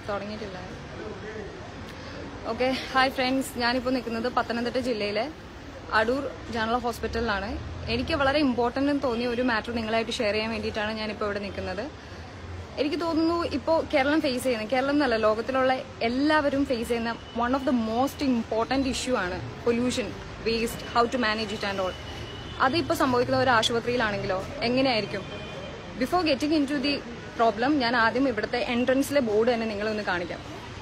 തുടങ്ങിയിട്ടില്ല okay hi friends ഞാനിപ്പോൾ നിൽക്കുന്നത് പത്തനംതിട്ട ജില്ലയിലെ അടൂർ ജനറൽ ഹോസ്പിറ്റലിലാണ് എനിക്ക് വളരെ ഇമ്പോർട്ടൻ്റ് എന്ന് തോന്നിയ ഒരു മാറ്റർ നിങ്ങളായിട്ട് ഷെയർ ചെയ്യാൻ വേണ്ടിയിട്ടാണ് ഞാനിപ്പോൾ ഇവിടെ നിൽക്കുന്നത് എനിക്ക് തോന്നുന്നു ഇപ്പോൾ കേരളം ഫേസ് ചെയ്യുന്ന കേരളം എന്നല്ല ലോകത്തിലുള്ള എല്ലാവരും ഫേസ് ചെയ്യുന്ന one of the most important issue ആണ് pollution waste how to manage it and all അതിപ്പോൾ സംഭവിക്കുന്ന ഒരു ആശുപത്രിയിലാണെങ്കിലോ എങ്ങനെയായിരിക്കും before getting into the problem ഞാൻ ആദ്യം ഇവിടുത്തെ എൻട്രൻസിലെ ബോർഡ് തന്നെ നിങ്ങളൊന്ന് കാണിക്കാം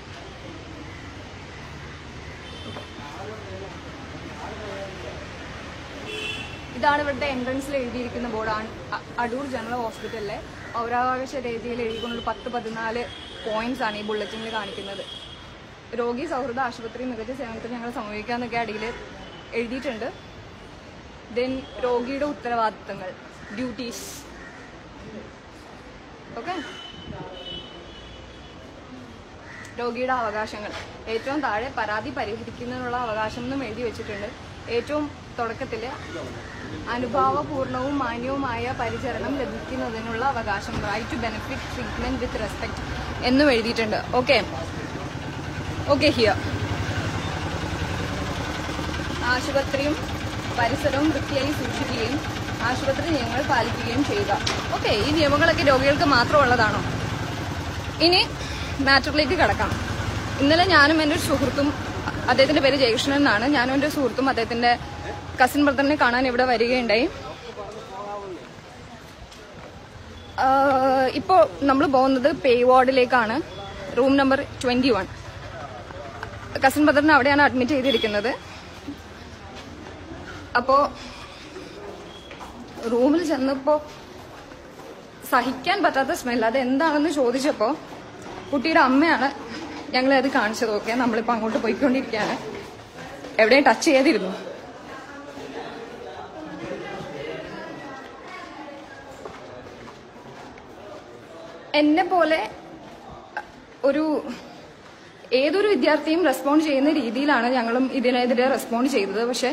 ഇതാണ് ഇവിടുത്തെ എൻട്രൻസിൽ എഴുതിയിരിക്കുന്ന ബോർഡാണ് അ- അടൂർ ജനറൽ ഹോസ്പിറ്റലിലെ പൗരാവകാശ രേഖയിൽ എഴുതിക്കൊണ്ടുള്ള പത്ത് പതിനാല് പോയിന്റ്സ് ആണ് ഈ ബുള്ളറ്റിനിൽ കാണിക്കുന്നത് രോഗി സൗഹൃദ ആശുപത്രി മികച്ച സേവനത്തിന് ഞങ്ങൾ സമീപിക്കാന്നൊക്കെ അടിയിൽ എഴുതിയിട്ടുണ്ട് ദെൻ രോഗിയുടെ ഉത്തരവാദിത്തങ്ങൾ ഡ്യൂട്ടീസ് ഓക്കെ രോഗിയുടെ അവകാശങ്ങൾ ഏറ്റവും താഴെ പരാതി പരിഹരിക്കുന്നതിനുള്ള അവകാശം എന്നും എഴുതി വെച്ചിട്ടുണ്ട് ഏറ്റവും തുടക്കത്തിൽ അനുഭാവപൂർണവും മാന്യവുമായ പരിചരണം ലഭിക്കുന്നതിനുള്ള അവകാശം right to benefit treatment with respect എന്നും എഴുതിയിട്ടുണ്ട് ഓക്കെ ഓക്കെ ഹിയർ ആശുപത്രിയും പരിസരവും വൃത്തിയായി സൂക്ഷിക്കുകയും ആശുപത്രി നിയമങ്ങൾ പാലിക്കുകയും ചെയ്യുക ഓക്കെ ഈ നിയമങ്ങളൊക്കെ രോഗികൾക്ക് മാത്രമുള്ളതാണോ ഇനി മാറ്ററിലേക്ക് കടക്കാം ഇന്നലെ ഞാനും എൻ്റെ ഒരു സുഹൃത്തും അദ്ദേഹത്തിന്റെ പേര് ജയകൃഷ്ണൻ എന്നാണ് ഞാനും എൻ്റെ സുഹൃത്തും അദ്ദേഹത്തിന്റെ കസിൻ ബ്രദറിനെ കാണാൻ ഇവിടെ വരികയുണ്ടായി ആഹ് ഇപ്പോൾ നമ്മൾ പോകുന്നത് പേ വാർഡിലേക്കാണ് room number twenty one cousin ബ്രദറിനെ അവിടെയാണ് അഡ്മിറ്റ് ചെയ്തിരിക്കുന്നത് അപ്പോ റൂമിൽ ചെന്നപ്പോ സഹിക്കാൻ പറ്റാത്ത സ്മെൽ അത് എന്താണെന്ന് ചോദിച്ചപ്പോ കുട്ടിയുടെ അമ്മയാണ് ഞങ്ങളെ അത് കാണിച്ചത് ഓക്കെ നമ്മളിപ്പോ അങ്ങോട്ട് പോയിക്കൊണ്ടിരിക്കുകയാണ് എവിടെയും ടച്ച് ചെയ്തിരുന്നു എന്നെ പോലെ ഒരു ഏതൊരു വിദ്യാർത്ഥിയും റെസ്പോണ്ട് ചെയ്യുന്ന രീതിയിലാണ് ഞങ്ങളും ഇതിനെതിരെ റെസ്പോണ്ട് ചെയ്തത് പക്ഷെ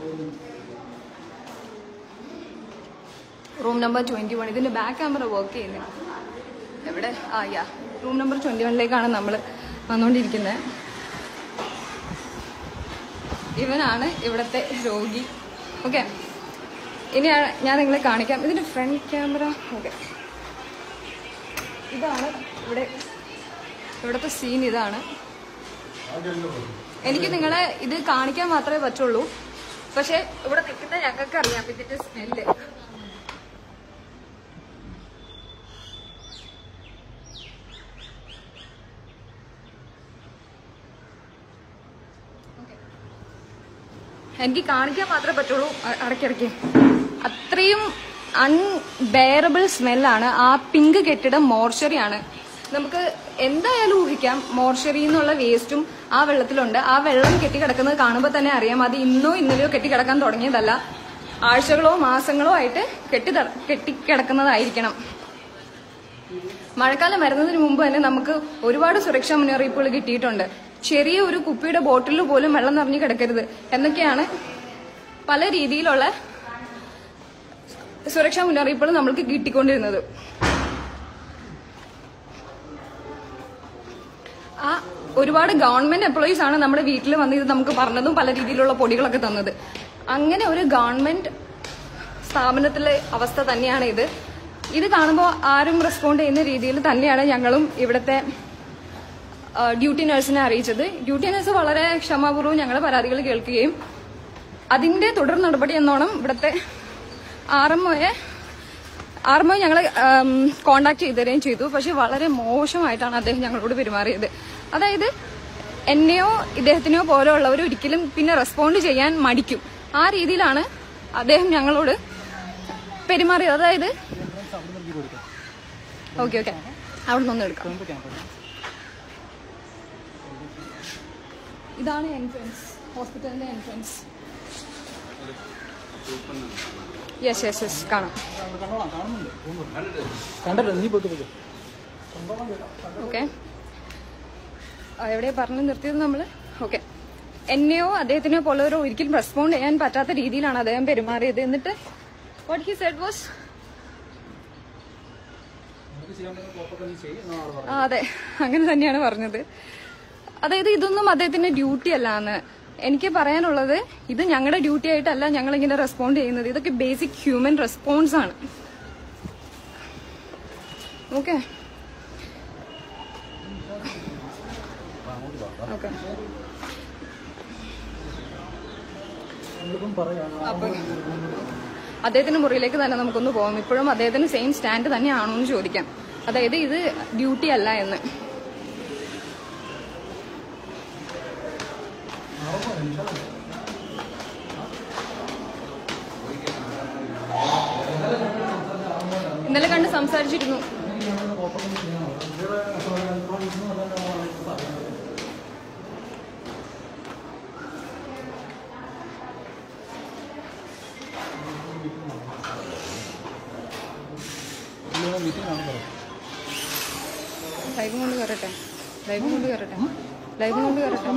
റൂം നമ്പർ ട്വന്റി വൺ ഇതിന്റെ ബാക്ക് ക്യാമറ വർക്ക് ചെയ്യുന്നില്ല എവിടെ ആ യാ റൂം നമ്പർ ട്വന്റി വണ്ണിലേക്കാണ് നമ്മൾ വന്നുകൊണ്ടിരിക്കുന്നത് ഇവനാണ് ഇവിടുത്തെ രോഗി ഓക്കെ ഇനി ഞാൻ നിങ്ങളെ കാണിക്കാം ഇതിന്റെ ഫ്രണ്ട് ക്യാമറ ഓക്കെ ഇതാണ് ഇവിടെ ഇവിടുത്തെ സീൻ ഇതാണ് എനിക്ക് നിങ്ങളെ ഇത് കാണിക്കാൻ മാത്രമേ പറ്റുള്ളൂ പക്ഷെ ഇവിടെ നിൽക്കുന്ന ഞങ്ങൾക്ക് അറിയാം ഇതിന്റെ സ്മെല്ല് എനിക്ക് കാണിക്കാൻ മാത്രമേ പറ്റുള്ളൂ അ- അടയ്ക്കിടയ്ക്ക് അത്രയും അൺബെയറബിൾ സ്മെല്ലാണ് ആ പിങ്ക് കെട്ടിടം മോർച്ചറിയാണ് നമുക്ക് എന്തായാലും ഊഹിക്കാം മോർച്ചറി എന്നുള്ള വേസ്റ്റും ആ വെള്ളത്തിലുണ്ട് ആ വെള്ളം കെട്ടിക്കിടക്കുന്നത് കാണുമ്പോൾ തന്നെ അറിയാം അത് ഇന്നോ ഇന്നലെയോ കെട്ടിക്കിടക്കാൻ തുടങ്ങിയതല്ല ആഴ്ചകളോ മാസങ്ങളോ ആയിട്ട് കെട്ടി കെട്ടിക്കിടക്കുന്നതായിരിക്കണം മഴക്കാലം വരുന്നതിന് മുമ്പ് തന്നെ നമുക്ക് ഒരുപാട് സുരക്ഷാ മുന്നറിയിപ്പുകൾ കിട്ടിയിട്ടുണ്ട് ചെറിയ ഒരു കുപ്പിയുടെ ബോട്ടിലിൽ പോലും വെള്ളം നിറഞ്ഞു കിടക്കരുത് എന്നൊക്കെയാണ് പല രീതിയിലുള്ള സുരക്ഷാ മുന്നറിയിപ്പുകൾ നമ്മൾക്ക് കിട്ടിക്കൊണ്ടിരുന്നത് ആ ഒരുപാട് ഗവൺമെന്റ് എംപ്ലോയീസ് ആണ് നമ്മുടെ വീട്ടിൽ വന്ന് ഇത് നമുക്ക് പറഞ്ഞതും പല രീതിയിലുള്ള പൊടികളൊക്കെ തന്നത് അങ്ങനെ ഒരു ഗവൺമെന്റ് സ്ഥാപനത്തിലെ അവസ്ഥ തന്നെയാണ് ഇത് ഇത് കാണുമ്പോൾ ആരും റെസ്പോണ്ട് ചെയ്യുന്ന രീതിയിൽ തന്നെയാണ് ഞങ്ങളും ഇവിടുത്തെ ആ, ഡ്യൂട്ടി നഴ്സിനെ അറിയിച്ചത് ഡ്യൂട്ടി നഴ്സ് വളരെ ക്ഷമാപൂർവ്വം ഞങ്ങളുടെ പരാതികൾ കേൾക്കുകയും അതിന്റെ തുടർ നടപടി എന്നോണം ഇവിടുത്തെ ആർ എം ഒയെ ആർ എം ഒ ഞങ്ങളെ കോണ്ടാക്ട് ചെയ്ത് തരികയും ചെയ്തു പക്ഷെ വളരെ മോശമായിട്ടാണ് അദ്ദേഹം ഞങ്ങളോട് പെരുമാറിയത് അതായത് എന്നെയോ ഇദ്ദേഹത്തിനെയോ പോലെയുള്ളവർ ഒരിക്കലും പിന്നെ റെസ്പോണ്ട് ചെയ്യാൻ മടിക്കും ആ രീതിയിലാണ് അദ്ദേഹം ഞങ്ങളോട് പെരുമാറിയത് അതായത് ഓക്കെ ഓക്കെ അവിടെ നിന്ന് എടുക്കാം ഇതാണ് എൻട്രൻസ് ഹോസ്പിറ്റലിന്റെ എൻട്രൻസ് യെസ് യെസ് യെസ് കാണാം കണ്ടല്ലോ നീ പോയിട്ട് പോയി ഓക്കെ എവിടെ പറഞ്ഞു നിർത്തിയത് നമ്മൾ ഓക്കെ എന്നെയോ അദ്ദേഹത്തിനെയോ പോലെയോ ഒരിക്കലും റെസ്പോണ്ട് ചെയ്യാൻ പറ്റാത്ത രീതിയിലാണ് അദ്ദേഹം പെരുമാറിയത് എന്നിട്ട് വാട്ട് ഹി സെഡ് വാസ് ചെയ്യാൻ പറ്റുന്ന കോപ്പൊക്കെ നീ ചെയ്യും എന്നാണ് ആള് പറഞ്ഞത് ആ അതെ അങ്ങനെ തന്നെയാണ് പറഞ്ഞത് അതായത് ഇതൊന്നും അദ്ദേഹത്തിന്റെ ഡ്യൂട്ടി അല്ലാന്ന് എനിക്ക് പറയാനുള്ളത് ഇത് ഞങ്ങളുടെ ഡ്യൂട്ടി ആയിട്ടല്ല ഞങ്ങൾ ഇങ്ങനെ റെസ്പോണ്ട് ചെയ്യുന്നത് ഇതൊക്കെ ബേസിക് ഹ്യൂമൻ റെസ്പോൺസ് ആണ് ഓക്കെ ഓക്കെ നമ്മളിപ്പം പറയാണ് അപ്പൊ അദ്ദേഹത്തിന്റെ മുറിയിലേക്ക് തന്നെ നമുക്കൊന്ന് പോകാം ഇപ്പോഴും അദ്ദേഹത്തിന് സെയിം സ്റ്റാൻഡ് തന്നെയാണോ എന്ന് ചോദിക്കാം അതായത് ഇത് ഡ്യൂട്ടി അല്ല എന്ന് ഇന്നലെ കണ്ട് സംസാരിച്ചിരുന്നു മീറ്റിംഗ് ആണ് പറയുന്നത് ലൈവ് കൊണ്ട് കയറട്ടെ ലൈവ് കൊണ്ട് കയറട്ടെ ലൈവ് കൊണ്ട് കയറട്ടെ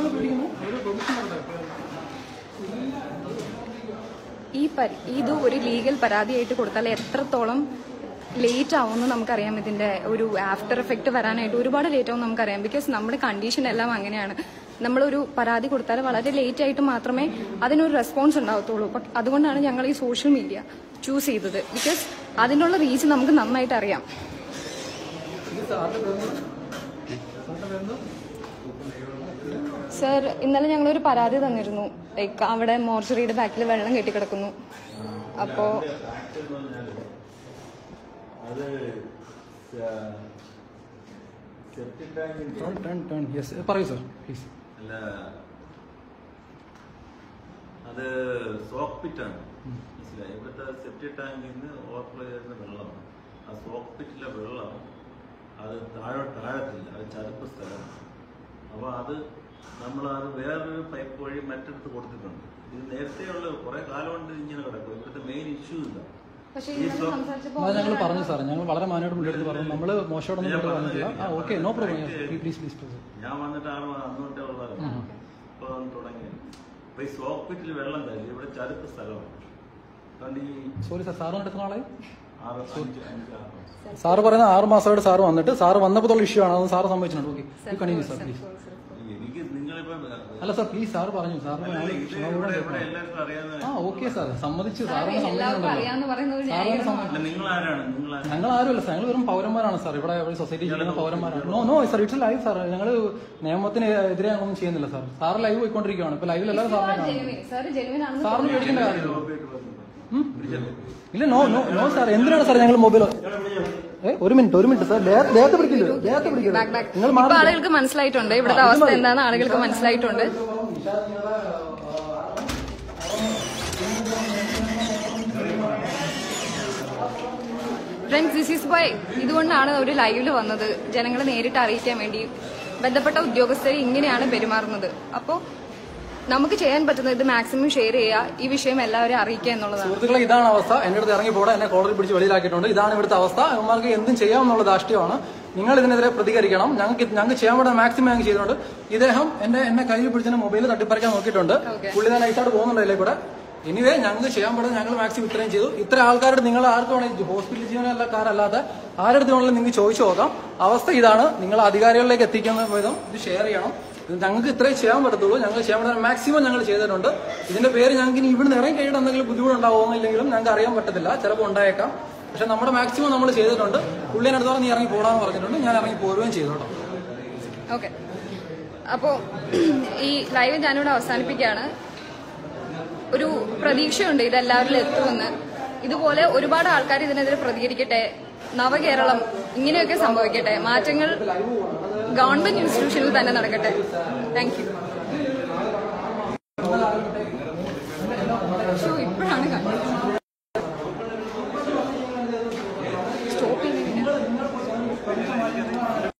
ഈ പരി ഇത് ഒരു ലീഗൽ പരാതിയായിട്ട് കൊടുത്താൽ എത്രത്തോളം ലേറ്റ് ആവുമെന്ന് നമുക്കറിയാം ഇതിന്റെ ഒരു ആഫ്റ്റർ എഫക്റ്റ് വരാനായിട്ട് ഒരുപാട് ലേറ്റ് ആവും നമുക്കറിയാം ബിക്കോസ് നമ്മുടെ കണ്ടീഷൻ എല്ലാം അങ്ങനെയാണ് നമ്മളൊരു പരാതി കൊടുത്താൽ വളരെ ലേറ്റ് ആയിട്ട് മാത്രമേ അതിനൊരു റെസ്പോൺസ് ഉണ്ടാവത്തുള്ളൂ ബട്ട് അതുകൊണ്ടാണ് ഞങ്ങൾ ഈ സോഷ്യൽ മീഡിയ ചൂസ് ചെയ്തത് ബിക്കോസ് അതിനുള്ള റീച്ച് നമുക്ക് നന്നായിട്ട് അറിയാം സർ ഇന്നലെ ഞങ്ങളൊരു പരാതി തന്നിരുന്നു ലൈക്ക് അവിടെ മോർച്ചറിയുടെ ബാക്കിൽ വെള്ളം കെട്ടിക്കിടക്കുന്നു അപ്പോ അത് സെപ്റ്റിക് ടാങ്കിന്റെ ടേൺ ടേൺ ടേൺ യെസ് പറയൂ സർ പ്ലീസ് അല്ല അത് സോക്ക് പിറ്റാണ് മനസ്സിലായി ഇവിടുത്തെ സെപ്റ്റിക് ടാങ്കിൽ നിന്ന് ഓവർഫ്ലോ ചെയ്യുന്ന വെള്ളമാണ് ആ സോക്ക് പിറ്റിലെ വെള്ളം അത് താഴെ താഴത്തില്ല അത് ചതുപ്പ് സ്ഥലമാണ് അപ്പോൾ അത് നമ്മൾ അത് വേറൊരു പൈപ്പ് വഴി മറ്റിടത്ത് കൊടുത്തിട്ടുണ്ട് ഇത് നേരത്തെയുള്ള കുറെ കാലം കൊണ്ട് ഇങ്ങനെ കിടക്കും ഇവിടുത്തെ മെയിൻ ഇഷ്യൂ ഇല്ല പക്ഷേ ഈ ഇന്നലെ സോ- സംസാരിച്ചപ്പോ എന്നാൽ ഞങ്ങൾ പറഞ്ഞു സാർ ഞങ്ങൾ വളരെ മാനോട് മുന്നോട്ട് പറഞ്ഞു നമ്മൾ മോശമായിട്ടൊന്നും ഞാൻ കൊണ്ട് പറഞ്ഞത് പറഞ്ഞിട്ടില്ല ആ okay no problem please please please ഞാൻ വന്നിട്ട് ആറ് മാ- അന്ന് തൊട്ടേ ഉള്ളതാണ് ഇപ്പൊ വന്ന് തുടങ്ങി അപ്പൊ ഈ സോപ്പിറ്റിൽ വെള്ളം തരും ഇവിടെ ചതുപ്പ് സ്ഥലമാണ് അതുകൊണ്ട് ഈ സോറി സാർ സാറ് വന്നിട്ട് എത്ര നാളായി ആറ് അഞ്ച് അഞ്ച് ആറ് മാസം. സാറ് പറയുന്ന ആറ് മാസമായിട്ട് സാറ് വന്നിട്ട് സാറ് വന്നപ്പോഴുള്ള ഇഷ്യൂ ആണ് അത് സാറ് സംഭവിച്ചിട്ടുണ്ട് ഓക്കെ കണ്ടിന്യൂ സാർ പ്ലീസ് എനിക്ക് നിങ്ങളിപ്പോ അല്ല സാർ പ്ലീസ് സാറ് പറഞ്ഞു സാറ് അല്ല, ഇത് ഇവിടെ ഇവിടെ എല്ലാവർക്കും അറിയാവുന്ന ആ ഓക്കെ സാർ സമ്മതിച്ചു സാറിന് എല്ലാവർക്കും സമ്മതിക്കുന്നുണ്ടല്ലോ അറിയാന്ന് പറയുന്നത് സാറിന് ന്യായീകരണമാണ്. സമ്മതിച്ചു അല്ല നിങ്ങൾ ആരാണ് നിങ്ങൾ ആരാണ്? ഞങ്ങൾ ആരുമല്ല സാർ ഞങ്ങൾ വെറും പൗരന്മാരാണ് സാർ ഇവിടെ സൊസൈറ്റി ചെയ്യുന്ന പൗരന്മാരാണ് no no sir it's live sir ഞങ്ങൾ നിയമത്തിന് എതിരെ ഒന്നും ചെയ്യുന്നില്ല സാർ സാർ ലൈവ് പോയിക്കൊണ്ടിരിക്കുകയാണ് ഇപ്പൊ ലൈവിൽ എല്ലാവരും സാറിനെ കാണും ജെനുവിൻ സാർ ജെനുവിൻ ആണെന്ന് സാറിന് പേടിക്കേണ്ട കാര്യമില്ല ലോബിയായിട്ട് വന്നു. ഉം? പിടിച്ചല്ലേ? ഇല്ല നോ നോ നോ സാർ എന്തിനാണ് സാർ ഞങ്ങൾ മൊബൈൽ ഏ ഒരു മിനിറ്റ് ഒരു മിനിറ്റ് സാർ ദേഹത്തെ പിടിക്കില്ല ദേഹത്തെ ബാക്ക് പിടിക്കില്ല ബാക്ക് നിങ്ങൾ ഇപ്പൊ മാറി ആളുകൾക്ക് മനസ്സിലായിട്ടുണ്ട് ഇവിടുത്തെ അവസ്ഥ എന്താണെന്ന് ആളുകൾക്ക് മനസ്സിലായിട്ടുണ്ട് ഫ്രണ്ട്സ് ദിസ് ഈസ് വൈ ഇതുകൊണ്ടാണ് ഒരു ലൈവില് വന്നത് ജനങ്ങളെ നേരിട്ട് അറിയിക്കാൻ വേണ്ടി ബന്ധപ്പെട്ട ഉദ്യോഗസ്ഥർ ഇങ്ങനെയാണ് പെരുമാറുന്നത് അപ്പോൾ നമുക്ക് ചെയ്യാൻ പറ്റുന്നത് ഇത് മാക്സിമം ഷെയർ ചെയ്യുക ഈ വിഷയം എല്ലാവരെയും അറിയിക്കുക എന്നുള്ളതാണ് സുഹൃത്തുക്കളെ ഇതാണ് അവസ്ഥ എന്റെ അടുത്ത് ഇറങ്ങി പോടാ എന്നെ കോളറിൽ പിടിച്ച് വെളിയിലാക്കിയിട്ടുണ്ട് ഇതാണ് ഇവിടുത്തെ അവസ്ഥ ഇവന്മാർക്ക് എന്തും ചെയ്യാമെന്നുള്ള ധാഷ്ട്യമാണ് നിങ്ങൾ ഇതിനെതിരെ പ്രതികരിക്കണം ഞങ്ങൾക്ക് ഞങ്ങൾക്ക് ചെയ്യാൻ പറ്റുന്ന മാക്സിമം ഞങ്ങൾ ചെയ്തിട്ടുണ്ട് ഇദ്ദേഹം എന്റെ എന്നെ കയ്യിൽ പിടിച്ച മൊബൈൽ തട്ടിപ്പറിക്കാൻ നോക്കിയിട്ടുണ്ട് Okay. പുള്ളി തന്നെ നൈസായിട്ട് പോകുന്നുണ്ട് അതിലെ കൂടെ ഇനിവേ ഞങ്ങൾക്ക് ചെയ്യാൻ പറ്റുന്ന ഞങ്ങൾ മാക്സിമം ഇത്രയും ചെയ്തു ഇത്ര ആൾക്കാരോട് നിങ്ങൾ ആർക്കും വേണമെങ്കിൽ ഹോസ്പിറ്റൽ ജീവനക്കാരല്ലാതെ ആരുടെ വേണമെങ്കിലും നിങ്ങൾക്ക് ചോദിച്ചു നോക്കാം അവസ്ഥ ഇതാണ് നിങ്ങൾ അധികാരികളിലേക്ക് എത്തിക്കുന്ന വിധം ഇത് ഷെയർ ചെയ്യണം ഇത് ഞങ്ങൾക്ക് ഇത്രയും ചെയ്യാൻ പറ്റത്തുള്ളൂ ഞങ്ങൾ ചെയ്യാൻ പറ്റുന്ന മാക്സിമം ഞങ്ങൾ ചെയ്തിട്ടുണ്ട് ഇതിന്റെ പേര് ഞങ്ങൾക്ക് ഇനി ഇവിടുന്ന് ഇറങ്ങി കഴിഞ്ഞിട്ട് എന്തെങ്കിലും ബുദ്ധിമുട്ടുണ്ടാവുമോ ഇല്ലെങ്കിലും ഞങ്ങൾക്ക് അറിയാൻ പറ്റത്തില്ല ചിലപ്പോൾ ഉണ്ടായേക്കാം പക്ഷെ നമ്മുടെ മാക്സിമം നമ്മൾ ചെയ്തിട്ടുണ്ട് പുള്ളിനെ അടുത്തോളം നീ ഇറങ്ങി പോടാന്ന് പറഞ്ഞിട്ടുണ്ട് ഞാൻ ഇറങ്ങി പോരുകയും ചെയ്തു കേട്ടോ ഓക്കെ അപ്പോൾ ഈ ലൈവ് ഞാനിവിടെ അവസാനിപ്പിക്കുകയാണ് ഒരു പ്രതീക്ഷയുണ്ട് ഇത് എല്ലാവരിലും എത്തുമെന്ന് ഇതുപോലെ ഒരുപാട് ആൾക്കാർ ഇതിനെതിരെ പ്രതികരിക്കട്ടെ നവകേരളം ഇങ്ങനെയൊക്കെ സംഭവിക്കട്ടെ മാറ്റങ്ങൾ ഗവൺമെന്റ് ഇൻസ്റ്റിറ്റ്യൂഷനിൽ തന്നെ നടക്കട്ടെ താങ്ക് യു ഇപ്പോഴാണ് കണ്ടത്